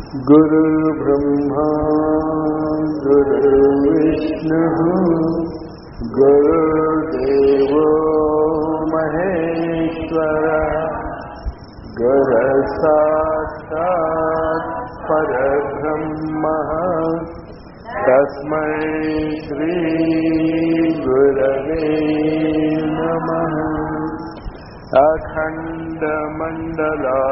गुरुर्ब्रह्मा गुरुर्विष्णुः गुरुर्देवो महेश्वर गुरसाक्षात् परब्रह्मः तस्मै श्रीगुरवे नमः अखण्डमण्डला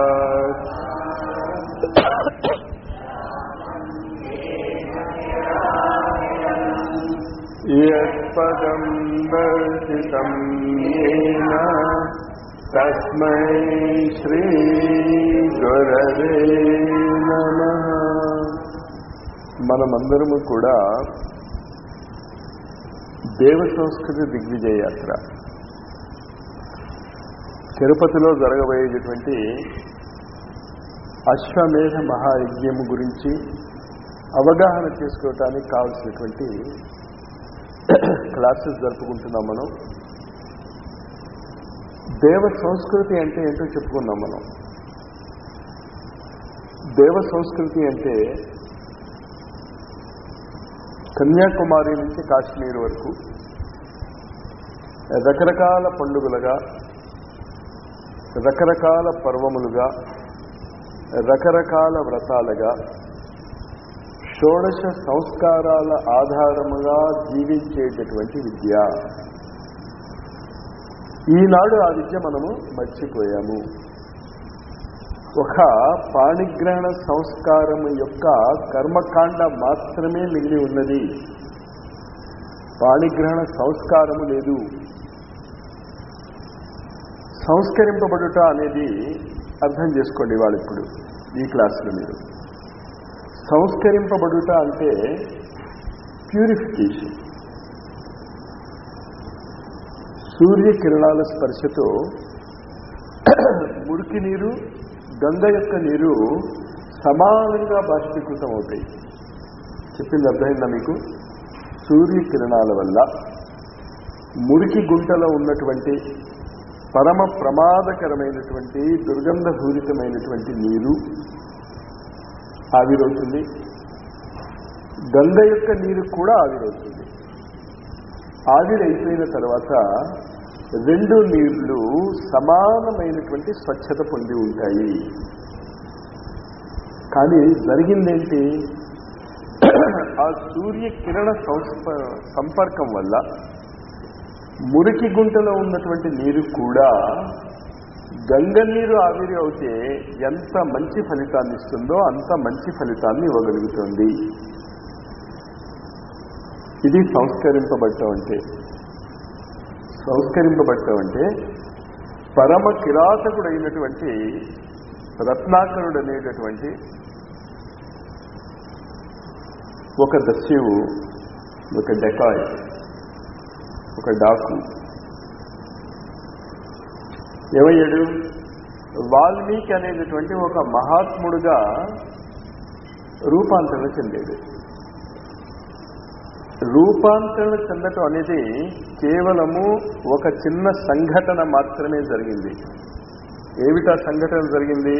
यत्पदं दर्शितं येन तस्मै శ్రీగురవే నమ మనమందరము కూడా దేవ సంస్కృతి దిగ్విజయ యాత్ర తిరుపతిలో జరగబోయేటటువంటి అశ్వమేధ మహాయజ్ఞము గురించి అవగాహన చేసుకోవటానికి కావలసినటువంటి క్లాసెస్ జరుపుకుంటున్నాం మనం దేవ సంస్కృతి అంటే ఏంటో చెప్పుకున్నాం మనం దేవ సంస్కృతి అంటే కన్యాకుమారి నుంచి కాశ్మీర్ వరకు రకరకాల పండుగలుగా రకరకాల పర్వములుగా రకరకాల వ్రతాలుగా షోడశ సంస్కారాల ఆధారముగా జీవించేటటువంటి విద్య ఈనాడు ఆ విద్య మనము మర్చిపోయాము ఒక పాణిగ్రహణ సంస్కారం యొక్క కర్మకాండ మాత్రమే మిగిలి ఉన్నది పాణిగ్రహణ సంస్కారము లేదు సంస్కరింపబడుట అనేది అర్థం చేసుకోండి వాళ్ళు ఇప్పుడు ఈ క్లాసులో మీరు సంస్కరింపబడుట అంటే ప్యూరిఫికేషన్ సూర్యకిరణాల స్పర్శతో మురికి నీరు గంగ యొక్క నీరు సమానంగా బాష్పీకృతం అవుతాయి చెప్పింది అర్థమైందా మీకు సూర్యకిరణాల వల్ల మురికి గుంటలో ఉన్నటువంటి పరమ ప్రమాదకరమైనటువంటి దుర్గంధపూరితమైనటువంటి నీరు ఆవిరవుతుంది గంగ యొక్క నీరు కూడా ఆవిరవుతుంది ఆవిరైపోయిన తర్వాత రెండు నీళ్లు సమానమైనటువంటి స్వచ్ఛత పొంది ఉంటాయి కానీ జరిగిందేంటి ఆ సూర్యకిరణ సంపర్కం వల్ల మురికి గుంటలో ఉన్నటువంటి నీరు కూడా గంగ నీరు ఆవిరి అవుతే ఎంత మంచి ఫలితాన్ని ఇస్తుందో అంత మంచి ఫలితాన్ని ఇవ్వగలుగుతుంది ఇది సంస్కరింపబట్టం అంటే సంస్కరింపబట్టం అంటే పరమ కిరాతకుడైనటువంటి రత్నాకరుడు అనేటటువంటి ఒక దస్యువు ఒక డెకాయ్ ఒక డాకు ఏమయ్యాడు వాల్మీకి అనేటటువంటి ఒక మహాత్ముడుగా రూపాంతరణ చెందాడు రూపాంతరణ చెందటం అనేది కేవలము ఒక చిన్న సంఘటన మాత్రమే జరిగింది ఏమిటా సంఘటన జరిగింది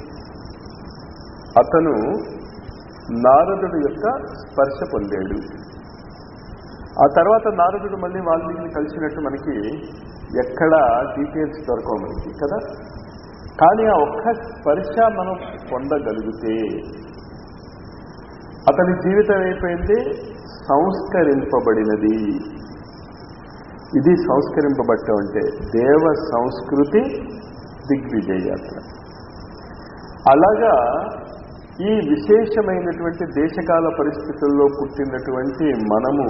అతను నారదుడు యొక్క స్పర్శ పొందాడు ఆ తర్వాత నారదుడు మళ్ళీ వాల్మీకిని కలిసినట్టు మనకి ఎక్కడ డీటెయిల్స్ దొరకవు మనకి కదా కానీ ఆ ఒక్క స్పర్శ మనం పొందగలిగితే అతని జీవితం అయిపోయింది సంస్కరింపబడినది ఇది సంస్కరింపబట్టం అంటే దేవ సంస్కృతి దిగ్విజయ యాత్ర అలాగా ఈ విశేషమైనటువంటి దేశకాల పరిస్థితుల్లో పుట్టినటువంటి మనము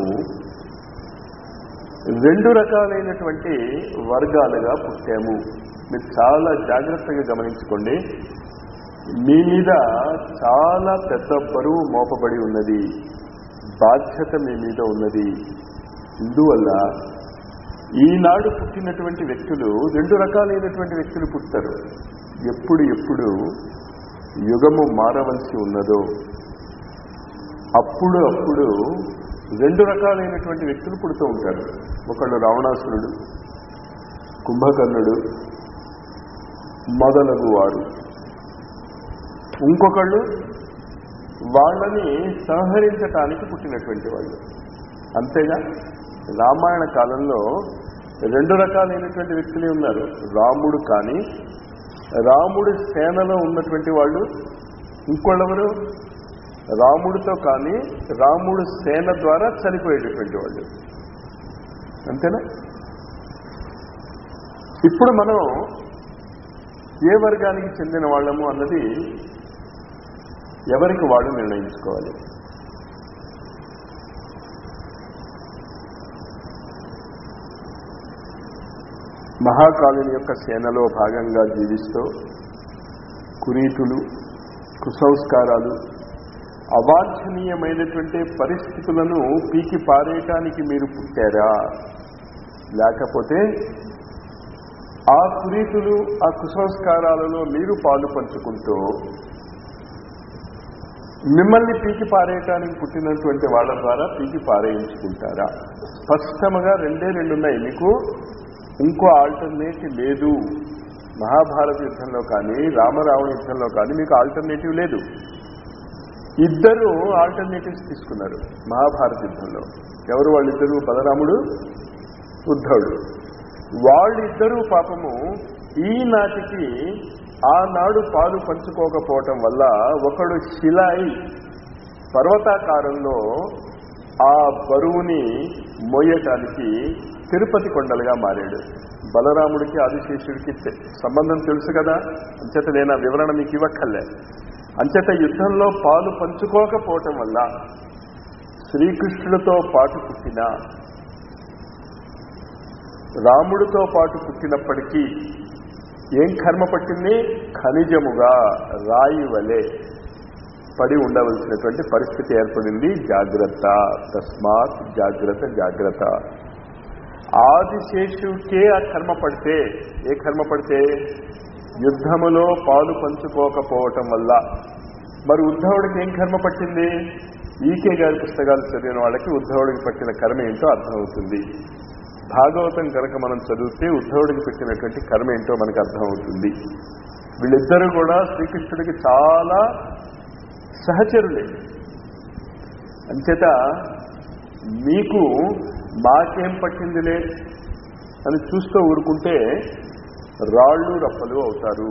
రెండు రకాలైనటువంటి వర్గాలుగా పుట్టాము మీరు చాలా జాగ్రత్తగా గమనించుకోండి మీ మీద చాలా పెద్ద బరువు మోపబడి ఉన్నది బాధ్యత మీ మీద ఉన్నది ఇందువల్ల ఈనాడు పుట్టినటువంటి వ్యక్తులు రెండు రకాలైనటువంటి వ్యక్తులు పుట్టారు ఎప్పుడు ఎప్పుడు యుగము మారవలసి ఉన్నదో అప్పుడు అప్పుడు రెండు రకాలైనటువంటి వ్యక్తులు పుడుతూ ఉంటారు ఒకళ్ళు రావణాసురుడు కుంభకర్ణుడు మొదలగు వారు ఇంకొకళ్ళు వాళ్ళని సంహరించటానికి పుట్టినటువంటి వాళ్ళు అంతేగా రామాయణ కాలంలో రెండు రకాలైనటువంటి వ్యక్తులే ఉన్నారు రాముడు కానీ రాముడి సేనలో ఉన్నటువంటి వాళ్ళు ఇంకోళ్ళెవరు రాముడితో కానీ రాముడు సేన ద్వారా చనిపోయేటటువంటి వాళ్ళు అంతేనా ఇప్పుడు మనం ఏ వర్గానికి చెందిన వాళ్ళము అన్నది ఎవరికి వాళ్ళు నిర్ణయించుకోవాలి మహాకాళుని యొక్క సేనలో భాగంగా జీవిస్తూ కురీతులు కుసంస్కారాలు అవాంఛనీయమైనటువంటి పరిస్థితులను పీకి పారేయటానికి మీరు పుట్టారా లేకపోతే ఆ కురీతులు ఆ కుసంస్కారాలలో మీరు పాలు పంచుకుంటూ మిమ్మల్ని పీకి పారేయటానికి పుట్టినటువంటి వాళ్ళ ద్వారా పీకి పారేయించుకుంటారా స్పష్టముగా రెండే రెండు ఉన్నాయి మీకు ఇంకో ఆల్టర్నేటివ్ లేదు మహాభారత యుద్ధంలో కానీ రామరావణ యుద్ధంలో కానీ మీకు ఆల్టర్నేటివ్ లేదు ఇద్దరు ఆల్టర్నేటివ్స్ తీసుకున్నారు మహాభారత యుద్ధంలో ఎవరు వాళ్ళిద్దరు బలరాముడు ఉద్ధవుడు వాళ్ళిద్దరూ పాపము ఈనాటికి ఆనాడు పాలు పంచుకోకపోవటం వల్ల ఒకడు శిలాయి పర్వతాకారంలో ఆ బరువుని మోయటానికి తిరుపతి కొండలుగా మారాడు బలరాముడికి ఆదిశేషుడికి తె- సంబంధం తెలుసు కదా అంచేత నేను ఆ వివరణ మీకు ఇవ్వక్కర్లే అంచేత యుద్ధంలో పాలు పంచుకోకపోవటం వల్ల శ్రీకృష్ణుడితో పాటు పుట్టిన రాముడితో పాటు పుట్టినప్పటికీ ఏం కర్మ పట్టింది ఖనిజముగా రాయి వలె పడి ఉండవలసినటువంటి పరిస్థితి ఏర్పడింది జాగ్రత్త తస్మాత్ జాగ్రత్త జాగ్రత్త ఆదిశేషుకే ఆ కర్మ పడితే ఏ కర్మ పడితే యుద్ధములో పాలు పంచుకోకపోవటం వల్ల మరి ఉద్ధవుడికి ఏం కర్మ పట్టింది ఈకే గారి పుస్తకాలు చదివిన వాళ్ళకి ఉద్ధవుడికి పట్టిన కర్మ ఏంటో అర్థమవుతుంది భాగవతం కనుక మనం చదివితే ఉద్ధవుడికి పెట్టినటువంటి కర్మ ఏంటో మనకు అర్థమవుతుంది వీళ్ళిద్దరూ కూడా శ్రీకృష్ణుడికి చాలా సహచరులే అంచేత మీకు మాకేం పట్టిందిలే అని చూస్తూ ఊరుకుంటే రాళ్ళు రప్పలు అవుతారు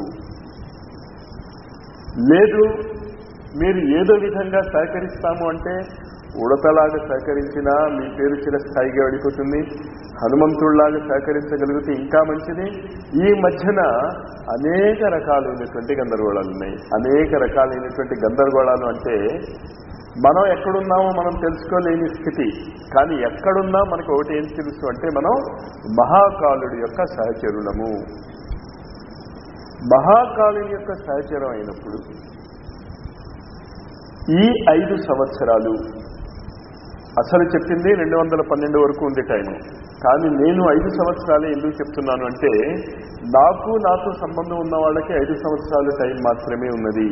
లేదు మీరు ఏదో విధంగా సహకరిస్తాము అంటే ఉడతలాగా సహకరించినా మీ పేరు చిన్న స్థాయిగా వెళ్ళిపోతుంది హనుమంతుడిలాగా సహకరించగలిగితే ఇంకా మంచిది ఈ మధ్యన అనేక రకాలైనటువంటి గందరగోళాలు ఉన్నాయి అనేక రకాలైనటువంటి గందరగోళాలు అంటే మనం ఎక్కడున్నామో మనం తెలుసుకోలేని స్థితి కానీ ఎక్కడున్నా మనకు ఒకటి ఏం తెలుసు అంటే మనం మహాకాలుడి యొక్క సహచరులము మహాకాలుడి యొక్క సహచరం అయినప్పుడు ఈ ఐదు సంవత్సరాలు అసలు చెప్పింది రెండు వందల పన్నెండు వరకు ఉంది టైం కానీ నేను ఐదు సంవత్సరాలే ఎందుకు చెప్తున్నాను అంటే నాకు నాతో సంబంధం ఉన్న వాళ్ళకి ఐదు సంవత్సరాల టైం మాత్రమే ఉన్నది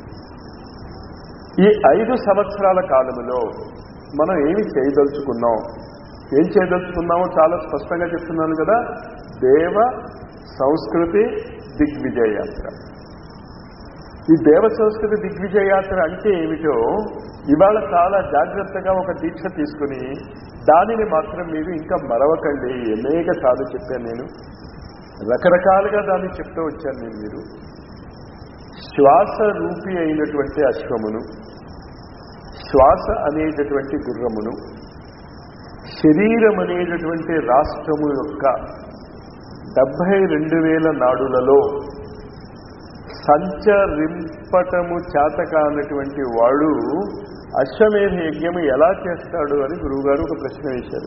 ఈ ఐదు సంవత్సరాల కాలంలో మనం ఏమి చేయదలుచుకున్నాం ఏం చేయదలుచుకున్నామో చాలా స్పష్టంగా చెప్తున్నాను కదా దేవ సంస్కృతి దిగ్విజయ యాత్ర ఈ దేవ సంస్కృతి దిగ్విజయ యాత్ర అంటే ఏమిటో ఇవాళ చాలా జాగ్రత్తగా ఒక దీక్ష తీసుకుని దానిని మాత్రం మీరు ఇంకా మరవకండి అనేక సార్లు చెప్పాను నేను రకరకాలుగా దాన్ని చెప్తూ వచ్చాను నేను మీరు శ్వాస రూపి అయినటువంటి అశ్వమును శ్వాస అనేటటువంటి గుర్రమును శరీరం అనేటటువంటి రాష్ట్రము యొక్క డెబ్బై రెండు వేల నాడులలో సంచరింపటము చేతకానటువంటి వాడు అశ్వమేధ యజ్ఞము ఎలా చేస్తాడు అని గురువుగారు ఒక ప్రశ్న వేశారు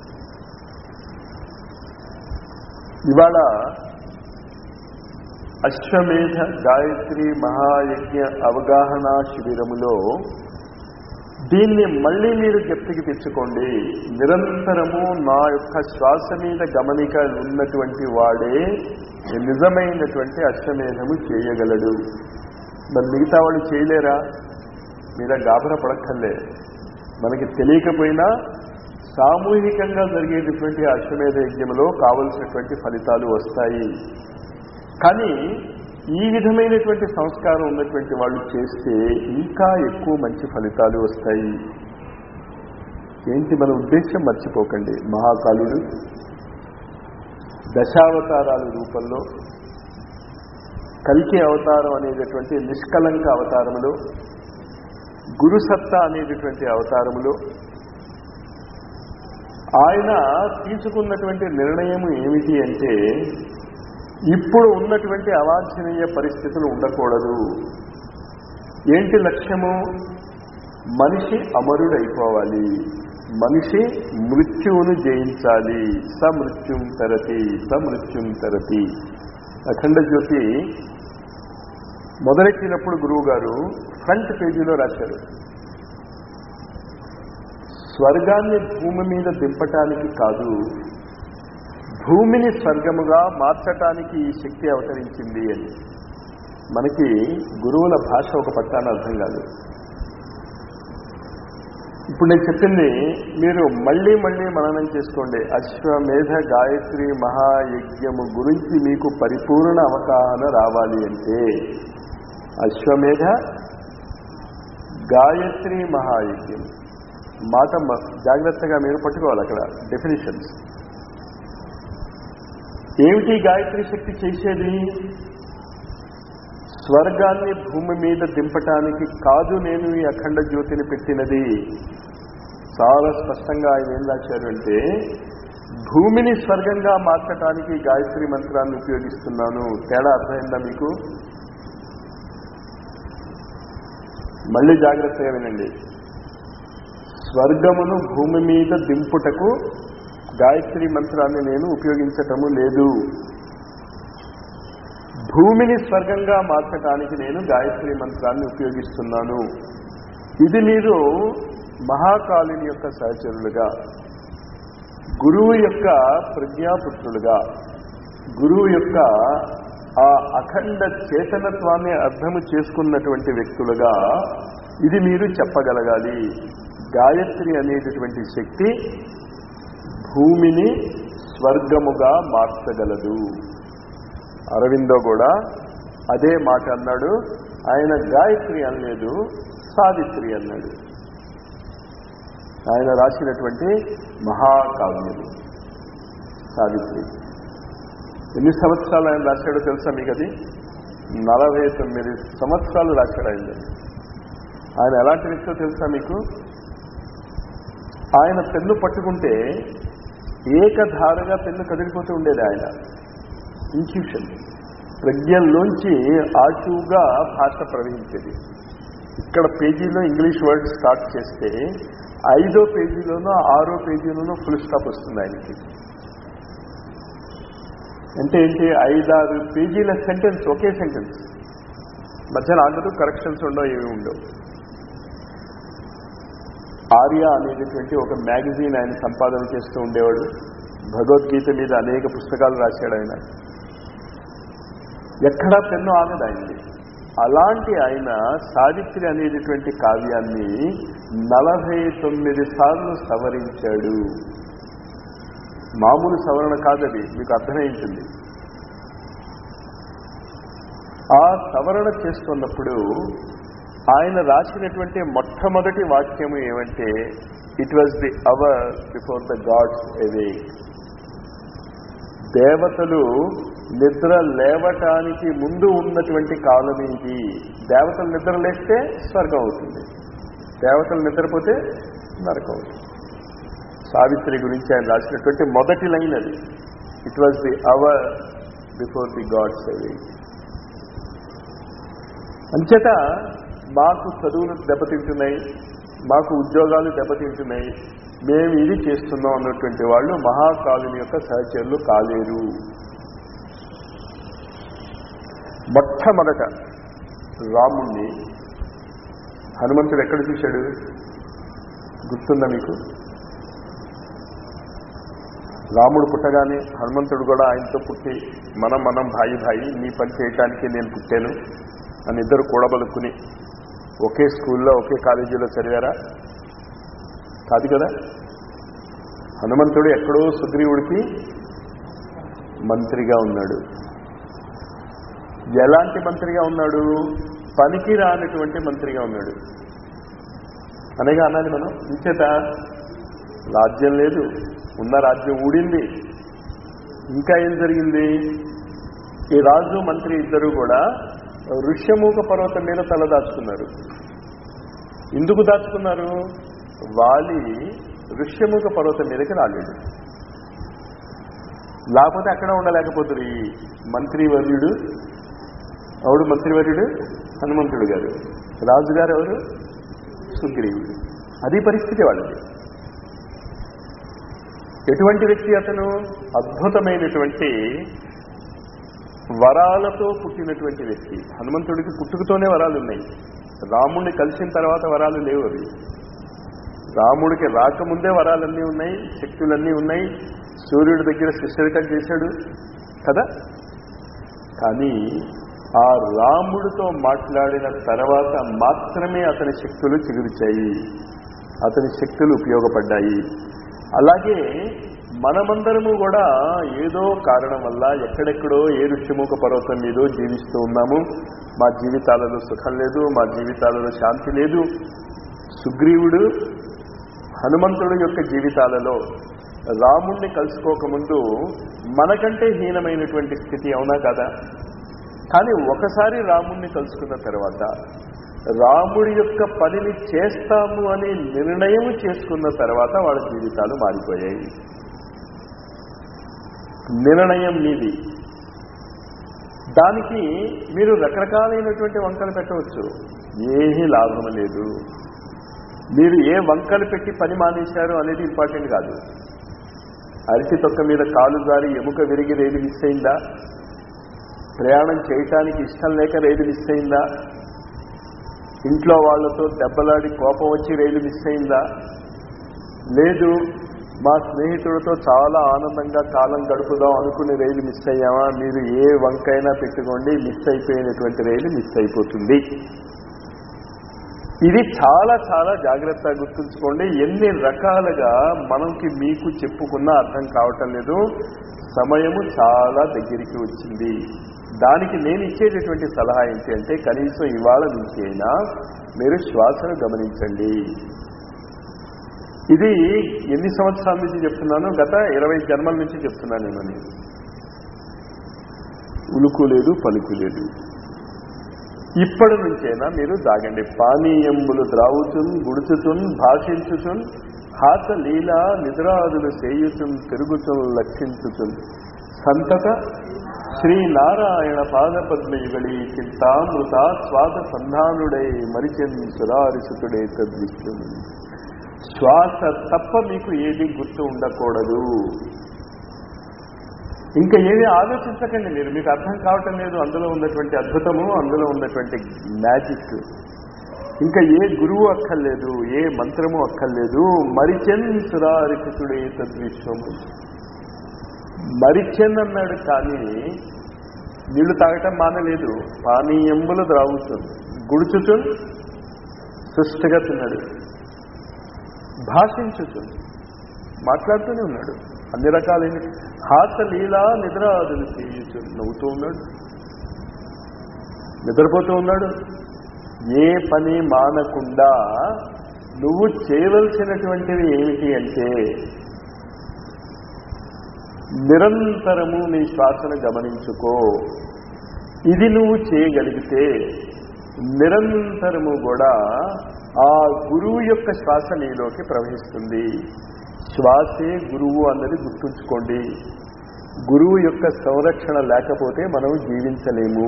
ఇవాళ అశ్వమేధ గాయత్రి మహాయజ్ఞ అవగాహన శిబిరములో దీన్ని మళ్ళీ మీరు జ్ఞప్తికి తెచ్చుకోండి నిరంతరము నా యొక్క శ్వాస మీద గమనిక ఉన్నటువంటి వాడే నిజమైనటువంటి అశ్వమేధము చేయగలడు మరి మిగతా వాళ్ళు చేయలేరా మీరా గాబర పడక్కర్లే మనకి తెలియకపోయినా సామూహికంగా జరిగేటటువంటి అశ్వమేధ యజ్ఞంలో కావలసినటువంటి ఫలితాలు వస్తాయి కానీ ఈ విధమైనటువంటి సంస్కారం ఉన్నటువంటి వాళ్ళు చేస్తే ఇంకా ఎక్కువ మంచి ఫలితాలు వస్తాయి ఏంటి మన ఉద్దేశం మర్చిపోకండి మహాకాళుడు దశావతారాల రూపంలో కలికి అవతారం అనేటటువంటి నిష్కలంక అవతారములో గురుసత్తా అనేటటువంటి అవతారములో ఆయన తీసుకున్నటువంటి నిర్ణయం ఏమిటి అంటే ఇప్పుడు ఉన్నటువంటి అవాంఛనీయ పరిస్థితులు ఉండకూడదు ఏంటి లక్ష్యము మనిషి అమరుడైపోవాలి మనిషి మృత్యువును జయించాలి సమృత్యుం తరతి సమృత్యుం తరతి అఖండ జ్యోతి మొదలెట్టినప్పుడు గురువు గారు ఫ్రంట్ పేజీలో రాశారు స్వర్గాన్ని భూమి మీద దింపటానికి కాదు భూమిని స్వర్గముగా మార్చటానికి ఈ శక్తి అవతరించింది అని మనకి గురువుల భాష ఒక పట్టాన అర్థం కాదు ఇప్పుడు నేను చెప్పింది మీరు మళ్ళీ మళ్ళీ మననం చేసుకోండి అశ్వమేధ గాయత్రి మహాయజ్ఞము గురించి మీకు పరిపూర్ణ అవగాహన రావాలి అంటే అశ్వమేధ గాయత్రి మహాయజ్ఞం మాట మ- జాగ్రత్తగా మీరు పట్టుకోవాలి అక్కడ డెఫినేషన్స్ ఏమిటి గాయత్రి శక్తి చేసేది స్వర్గాన్ని భూమి మీద దింపటానికి కాదు నేను ఈ అఖండ జ్యోతిని పెట్టినది చాలా స్పష్టంగా ఆయన ఏం రాశారు అంటే భూమిని స్వర్గంగా మార్చటానికి గాయత్రి మంత్రాన్ని ఉపయోగిస్తున్నాను తేడా అర్థమైందా మీకు మళ్ళీ జాగ్రత్తగా వినండి స్వర్గమును భూమి మీద దింపుటకు గాయత్రి మంత్రాన్ని నేను ఉపయోగించటము లేదు భూమిని స్వర్గంగా మార్చటానికి నేను గాయత్రి మంత్రాన్ని ఉపయోగిస్తున్నాను ఇది మీరు మహాకాళుని యొక్క సహచరులుగా గురువు యొక్క ప్రజ్ఞాపుత్రులుగా గురువు యొక్క ఆ అఖండ చేతనత్వాన్ని అర్థము చేసుకున్నటువంటి వ్యక్తులుగా ఇది మీరు చెప్పగలగాలి గాయత్రి అనేటటువంటి శక్తి భూమిని స్వర్గముగా మార్చగలదు అరవిందో కూడా అదే మాట అన్నాడు ఆయన గాయత్రి అనలేదు సావిత్రి అన్నాడు ఆయన రాసినటువంటి మహాకావ్యము సావిత్రి ఎన్ని సంవత్సరాలు ఆయన రాశాడో తెలుసా మీకు అది నలభై తొమ్మిది సంవత్సరాలు రాశాడు ఆయన ఆయన ఎలాంటి వ్యక్తో తెలుసా మీకు ఆయన పెన్ను పట్టుకుంటే ఏకధారగా పెన్ను కదిలిపోతూ ఉండేది ఆయన ఇన్స్టిట్యూషన్ ప్రజ్ఞల్లోంచి ఆశువుగా భాష ప్రవహించేది ఇక్కడ పేజీలో ఇంగ్లీష్ వర్డ్ స్టార్ట్ చేస్తే ఐదో పేజీలోనో ఆరో పేజీలోనో ఫుల్ స్టాప్ వస్తుంది ఆయనకి అంటే ఏంటి ఐదారు పేజీల సెంటెన్స్ ఒకే సెంటెన్స్ మధ్యలో ఆగదు కరెక్షన్స్ ఉండవు ఏమి ఉండవు ఆర్య అనేటటువంటి ఒక మ్యాగజైన్ ఆయన సంపాదన చేస్తూ ఉండేవాడు భగవద్గీత మీద అనేక పుస్తకాలు రాశాడు ఆయన ఎక్కడా పెన్ను ఆగదు ఆయనది అలాంటి ఆయన సావిత్రి అనేటటువంటి కావ్యాన్ని నలభై తొమ్మిది సార్లు సవరించాడు మామూలు సవరణ కాదది మీకు అర్థమైంటుంది ఆ సవరణ చేస్తున్నప్పుడు ఆయన రాసినటువంటి మొట్టమొదటి వాక్యము ఏమంటే it was the hour before the gods awake దేవతలు నిద్ర లేవటానికి ముందు ఉన్నటువంటి కాలం ఇది దేవతలు నిద్ర లేస్తే స్వర్గం అవుతుంది దేవతలు నిద్రపోతే నరకం అవుతుంది సావిత్రి గురించి ఆయన రాసినటువంటి మొదటి లైన్ అది it was the hour before the gods awake అంచేత మాకు చదువులు దెబ్బతింటున్నాయి మాకు ఉద్యోగాలు దెబ్బతింటున్నాయి మేము ఇది చేస్తున్నాం అన్నటువంటి వాళ్ళు మహాకాలుని యొక్క సహచరులు కాలేరు మొట్టమొదట రాముణ్ణి హనుమంతుడు ఎక్కడ చూశాడు గుర్తుందా మీకు రాముడు పుట్టగానే హనుమంతుడు కూడా ఆయనతో పుట్టి మనం మనం భాయి భాయి నీ పని చేయటానికి నేను పుట్టాను అని ఇద్దరు కూడబలుక్కుని ఒకే స్కూల్లో ఒకే కాలేజీలో చదివారా కాదు కదా హనుమంతుడు ఎక్కడో సుగ్రీవుడికి మంత్రిగా ఉన్నాడు ఎలాంటి మంత్రిగా ఉన్నాడు పనికి రానటువంటి మంత్రిగా ఉన్నాడు అనేగా అనాలి మనం ఇంచేత రాజ్యం లేదు ఉన్న రాజ్యం ఊడింది ఇంకా ఏం జరిగింది ఈ రాజు మంత్రి ఇద్దరు కూడా ఋష్యమూక పర్వతం మీద తల దాచుకున్నారు ఎందుకు దాచుకున్నారు వాలి ఋష్యముఖ పర్వతం మీదకి రాలేడు లేకపోతే అక్కడ ఉండలేకపోతుంది ఈ మంత్రివర్యుడు ఎవడు మంత్రివర్యుడు హనుమంతుడు గారు రాజుగారు ఎవరు సుగ్రీవుడు అది పరిస్థితి వాళ్ళది ఎటువంటి వ్యక్తి అతను అద్భుతమైనటువంటి వరాలతో పుట్టినటువంటి వ్యక్తి హనుమంతుడికి పుట్టుకతోనే వరాలు ఉన్నాయి రాముణ్ణి కలిసిన తర్వాత వరాలు లేవు అవి రాముడికి రాకముందే వరాలన్నీ ఉన్నాయి శక్తులన్నీ ఉన్నాయి సూర్యుడి దగ్గర శిష్యరికం చేశాడు కదా కానీ ఆ రాముడితో మాట్లాడిన తర్వాత మాత్రమే అతని శక్తులు చిగురిచాయి అతని శక్తులు ఉపయోగపడ్డాయి అలాగే మనమందరము కూడా ఏదో కారణం వల్ల ఎక్కడెక్కడో ఏ ఋష్యముఖ పర్వతం మీదో జీవిస్తూ ఉన్నాము మా జీవితాలలో సుఖం లేదు మా జీవితాలలో శాంతి లేదు సుగ్రీవుడు హనుమంతుడు యొక్క జీవితాలలో రాముణ్ణి కలుసుకోకముందు మనకంటే హీనమైనటువంటి స్థితి అవునా కదా కానీ ఒకసారి రాముణ్ణి కలుసుకున్న తర్వాత రాముడి యొక్క పనిని చేస్తాము అని నిర్ణయం చేసుకున్న తర్వాత వాళ్ళ జీవితాలు మారిపోయాయి నిర్ణయం మీది దానికి మీరు రకరకాలైనటువంటి వంకలు పెట్టవచ్చు ఏమీ లాభం లేదు మీరు ఏ వంకలు పెట్టి పని మానేశారు అనేది ఇంపార్టెంట్ కాదు అరటి తొక్క మీద కాలు జారి ఎముక విరిగి రైలు మిస్ అయిందా ప్రయాణం చేయటానికి ఇష్టం లేక రైలు మిస్ అయిందా ఇంట్లో వాళ్లతో దెబ్బలాడి కోపం వచ్చి రైలు మిస్ అయిందా లేదు మా స్నేహితుడితో చాలా ఆనందంగా కాలం గడుపుదాం అనుకుని రైలు మిస్ అయ్యామా మీరు ఏ వంకైనా పెట్టుకోండి మిస్ అయిపోయినటువంటి రైలు మిస్ అయిపోతుంది ఇది చాలా చాలా జాగ్రత్తగా గుర్తుంచుకోండి ఎన్ని రకాలుగా మనకి మీకు చెప్పుకున్నా అర్థం కావటం లేదు సమయము చాలా దగ్గరికి వచ్చింది దానికి నేను ఇచ్చేటటువంటి సలహా ఏంటి అంటే కనీసం ఇవాళ నుంచి అయినా మీరు శ్వాసను గమనించండి ఇది ఎన్ని సంవత్సరాల నుంచి చెప్తున్నాను గత ఇరవై జన్మల నుంచి చెప్తున్నాను నేను ఉలుకు లేదు పలుకు లేదు ఇప్పటి నుంచైనా మీరు దాగండి పానీయంబులు ద్రావుచున్ గుడుచుచున్ భాషించుచున్ హాత లీలా నిద్రాదులు చేయుచున్ తిరుగుచున్ లక్షించుచున్ సంతత శ్రీనారాయణ పాదపద్మయుగళి చింతామృత స్వాద సంధానుడై మరిచెన్ సురారిసుతుడే తద్విష్ణుని శ్వాస తప్ప మీకు ఏది గుర్తు ఉండకూడదు ఇంకా ఏమీ ఆలోచించకండి మీరు మీకు అర్థం కావటం లేదు అందులో ఉన్నటువంటి అద్భుతము అందులో ఉన్నటువంటి మ్యాజిక్ ఇంకా ఏ గురువు అక్కర్లేదు ఏ మంత్రము అక్కర్లేదు మరిచెన్ సురారికుతుడే తద్విశ్వము మరిచెన్ అన్నాడు కానీ నీళ్లు తాగటం మానలేదు పానీయంబులు ద్రావుతుంది గుడుచుచున్ సుష్టిగా తిన్నాడు భాషించుతుంది మాట్లాడుతూనే ఉన్నాడు అన్ని రకాలైన హాత లీలా నిద్రాదులు చేయుచు నవ్వుతూ ఉన్నాడు నిద్రపోతూ ఉన్నాడు ఏ పని మానకుండా నువ్వు చేయవలసినటువంటివి ఏమిటి అంటే నిరంతరము నీ శ్వాసను గమనించుకో ఇది నువ్వు చేయగలిగితే నిరంతరము కూడా ఆ గురువు యొక్క శ్వాస నీలోకి ప్రవహిస్తుంది శ్వాసే గురువు అన్నది గుర్తుంచుకోండి గురువు యొక్క సంరక్షణ లేకపోతే మనం జీవించలేము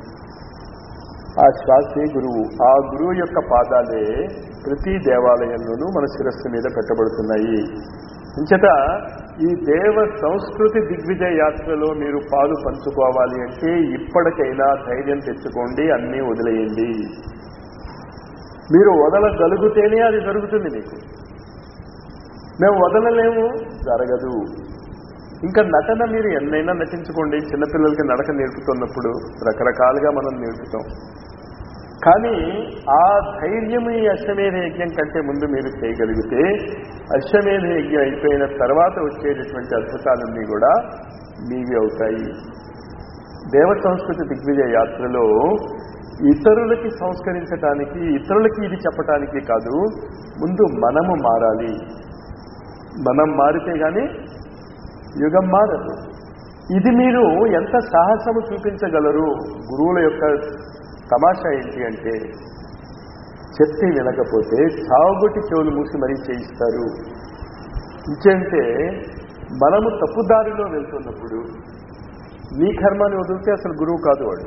ఆ శ్వాసే గురువు ఆ గురువు యొక్క పాదాలే ప్రతి దేవాలయంలోనూ మన శిరస్సు మీద పెట్టబడుతున్నాయి ఇంచట ఈ దేవ సంస్కృతి దిగ్విజయ యాత్రలో మీరు పాలు పంచుకోవాలి అంటే ఇప్పటికైనా ధైర్యం తెచ్చుకోండి అన్నీ వదిలేయండి మీరు వదలగలిగితేనే అది జరుగుతుంది మీకు మేము వదలలేము జరగదు ఇంకా నటన మీరు ఎన్నైనా నటించుకోండి చిన్నపిల్లలకి నడక నేర్పుతున్నప్పుడు రకరకాలుగా మనం నేర్పుతాం కానీ ఆ ధైర్యం ఈ అశ్వమేధ యజ్ఞం కంటే ముందు మీరు చేయగలిగితే అశ్వమేధ యజ్ఞం అయిపోయిన తర్వాత వచ్చేటటువంటి అద్భుతాలన్నీ కూడా మీవి అవుతాయి దేవ సంస్కృతి దిగ్విజయ యాత్రలో ఇతరులకి సంస్కరించటానికి ఇతరులకి ఇది చెప్పటానికి కాదు ముందు మనము మారాలి మనం మారితే గాని యుగం మారదు ఇది మీరు ఎంత సాహసము చూపించగలరు గురువుల యొక్క తమాషా ఏంటి అంటే చెప్తే వినకపోతే చావుగొట్టి చెవులు మూసి మరీ చేయిస్తారు ఇంకేంటే మనము తప్పుదారిలో వెళ్తున్నప్పుడు నీ కర్మాన్ని వదిలితే అసలు గురువు కాదు వాడు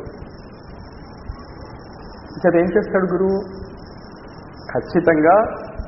ఇక్కడ ఏం చేస్తాడు గురువు ఖచ్చితంగా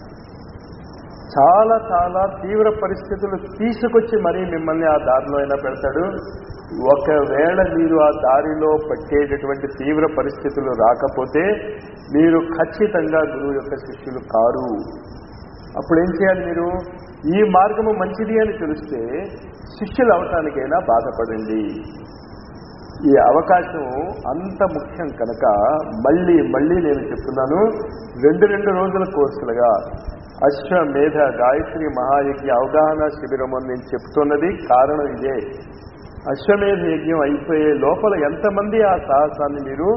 చాలా చాలా తీవ్ర పరిస్థితులు తీసుకొచ్చి మరీ మిమ్మల్ని ఆ దారిలో అయినా పెడతాడు ఒకవేళ మీరు ఆ దారిలో పట్టేటటువంటి తీవ్ర పరిస్థితులు రాకపోతే మీరు ఖచ్చితంగా గురువు యొక్క శిష్యులు కారు అప్పుడు ఏం చేయాలి మీరు ఈ మార్గము మంచిది అని తెలిస్తే శిష్యులు అవటానికైనా బాధపడండి ఈ అవకాశం అంత ముఖ్యం కనుక మళ్ళీ మళ్ళీ నేను చెప్తున్నాను రెండు రెండు రోజుల కోర్సులుగా అశ్వమేధ గాయత్రి మహాయజ్ఞ అవగాహన శిబిరం అని నేను చెప్తున్నది కారణం ఇదే అశ్వమేధ యజ్ఞం అయిపోయే లోపల ఎంతమంది ఆ సాహసాన్ని మీరు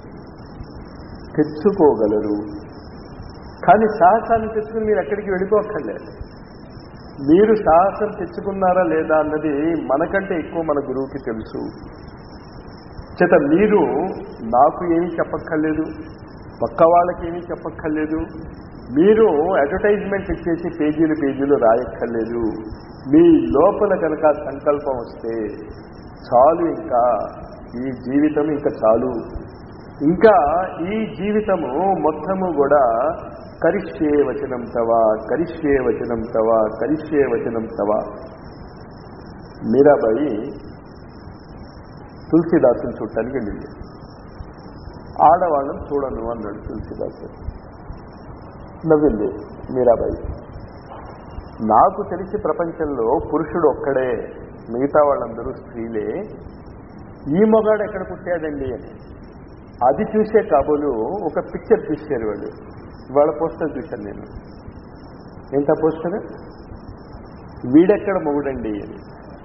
తెచ్చుకోగలరు కానీ సాహసాన్ని తెచ్చుకుని మీరు ఎక్కడికి వెళ్ళిపోక్కర్లేదు మీరు సాహసం తెచ్చుకున్నారా లేదా అన్నది మనకంటే ఎక్కువ మన గురువుకి తెలుసు చేత మీరు నాకు ఏమీ చెప్పక్కర్లేదు పక్క వాళ్ళకి ఏమీ చెప్పక్కర్లేదు మీరు అడ్వర్టైజ్మెంట్ ఇచ్చేసి పేజీలు పేజీలు రాయక్కర్లేదు మీ లోపల కనుక సంకల్పం వస్తే చాలు ఇంకా ఈ జీవితం ఇంకా చాలు ఇంకా ఈ జీవితము మొత్తము కూడా కరిష్యే వచనం తవ కరిష్యే వచనం తవ కరిష్యే వచనం తవ మీరాబాయి తులసిదాసుని చూడటానికి వెళ్ళింది ఆడవాళ్ళని చూడను అన్నాడు తులసిదాసు నవ్వింది మీరాబాయి నాకు తెలిసి ప్రపంచంలో పురుషుడు ఒక్కడే మిగతా వాళ్ళందరూ స్త్రీలే ఈ మొగాడు ఎక్కడ పుట్టాడండి అని అది చూసే కాబోలు ఒక పిక్చర్ తీశారు వాళ్ళు వాళ్ళ పోస్టర్ చూశాను నేను ఎంత పోస్టర్ వీడెక్కడ మొగుడండి అని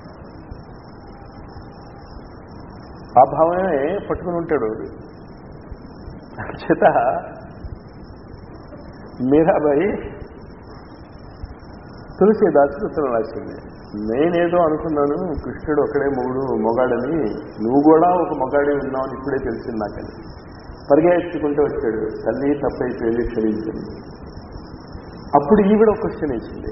ఆ భావమే పట్టుకుని ఉంటాడు వాడు చేత మీరాబాయి తులసిదాసు ఉత్తరం రాసింది నేనేదో అనుకున్నాను కృష్ణుడు ఒకడే మొగుడు మొగాడని నువ్వు కూడా ఒక మొగాడే ఉన్నావు అని ఇప్పుడే తెలిసింది నాకని పరిగెత్తుకుంటూ వచ్చాడు తల్లి తప్పైపోయింది క్షమించింది అప్పుడు ఈవిడ ఒక క్వశ్చన్ వేసింది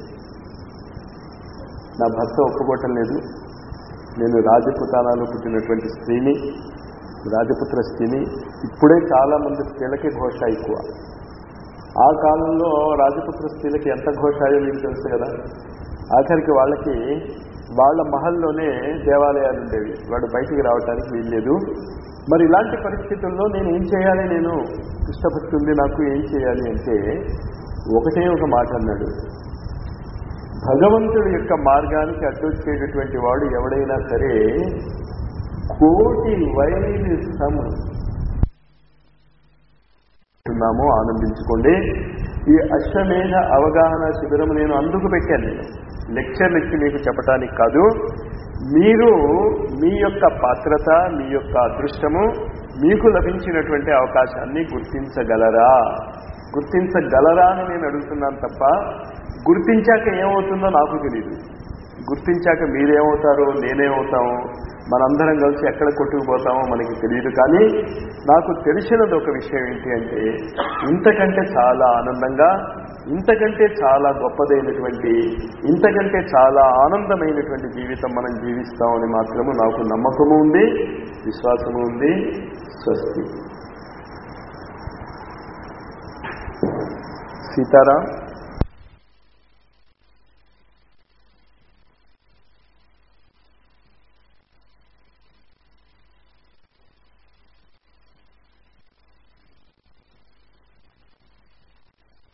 నా భర్త ఒప్పుకోవటం లేదు నేను రాజపుతానాలో పుట్టినటువంటి స్త్రీని రాజపుత్ర స్త్రీని ఇప్పుడే చాలా మంది స్త్రీలకి ఘోష ఎక్కువ ఆ కాలంలో రాజపుత్ర స్త్రీలకి ఎంత ఘోషాయో మీకు తెలుసు కదా ఆఖరికి వాళ్ళకి వాళ్ళ మహల్లోనే దేవాలయాలు ఉండేవి వాడు బయటికి రావడానికి వీల్లేదు మరి ఇలాంటి పరిస్థితుల్లో నేను ఏం చేయాలి నేను కృష్ణభక్తి ఉంది నాకు ఏం చేయాలి అంటే ఒకటే ఒక మాట అన్నాడు భగవంతుడి యొక్క మార్గానికి అడ్డొచ్చేటటువంటి వాడు ఎవడైనా సరే కోటి వైరి సము ఉన్నామో ఆనందించుకోండి ఈ అశ్వమేధ అవగాహన శిబిరం నేను అందుకు పెట్టాను నేను లెక్చర్లు ఇచ్చి మీకు చెప్పడానికి కాదు మీరు మీ యొక్క పాత్రత మీ యొక్క అదృష్టము మీకు లభించినటువంటి అవకాశాన్ని గుర్తించగలరా గుర్తించగలరా అని నేను అడుగుతున్నాను తప్ప గుర్తించాక ఏమవుతుందో నాకు తెలియదు గుర్తించాక మీరేమవుతారో నేనేమవుతామో మనందరం కలిసి ఎక్కడ కొట్టుకుపోతామో మనకి తెలియదు కానీ నాకు తెలిసినది ఒక విషయం ఏంటి అంటే ఇంతకంటే చాలా ఆనందంగా ఇంతకంటే చాలా గొప్పదైనటువంటి ఇంతకంటే చాలా ఆనందమైనటువంటి జీవితం మనం జీవిస్తామని మాత్రము నాకు నమ్మకము ఉంది విశ్వాసము ఉంది స్వస్తి సీతారాం